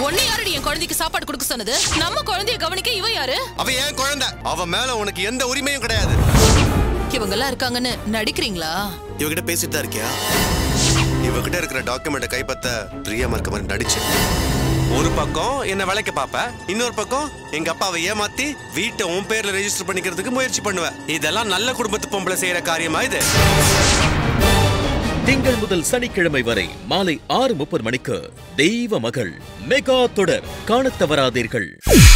உன்னை யாரடி என் குழந்தைக்கு சாப்பாடு கொடுக்க சொன்னது நம்ம குழந்தைய கவனிக்க இவ யாரு அவ ஏன் குழந்தை அவ மேல உனக்கு எந்த உரிமையும் கிடையாது இவங்க எல்லாம் இருக்காங்கன்னு நடிக்கிறீங்களா இவகிட்ட பேசிட்டு தான் இருக்கியா இவகிட்ட இருக்கிற டாக்குமெண்ட்டை கைப்பத்த பிரியாம இருக்க மாதிரி நடிச்சு ஒரு பக்கம் என்ன விலைக்கு பாப்ப இன்னொரு பக்கம் எங்க அப்பாவை ஏமாத்தி வீட்டை உன் பேர்ல ரெஜிஸ்டர் பண்ணிக்கிறதுக்கு முயற்சி பண்ணுவ இதெல்லாம் நல்ல குடும்பத்து பொம்பளை செய்யற காரியமா இது திங்கள் முதல் சனிக்கிழமை வரை மாலை ஆறு முப்பது மணிக்கு தெய்வ மகள் மெகா தொடர் காணத் தவறாதீர்கள்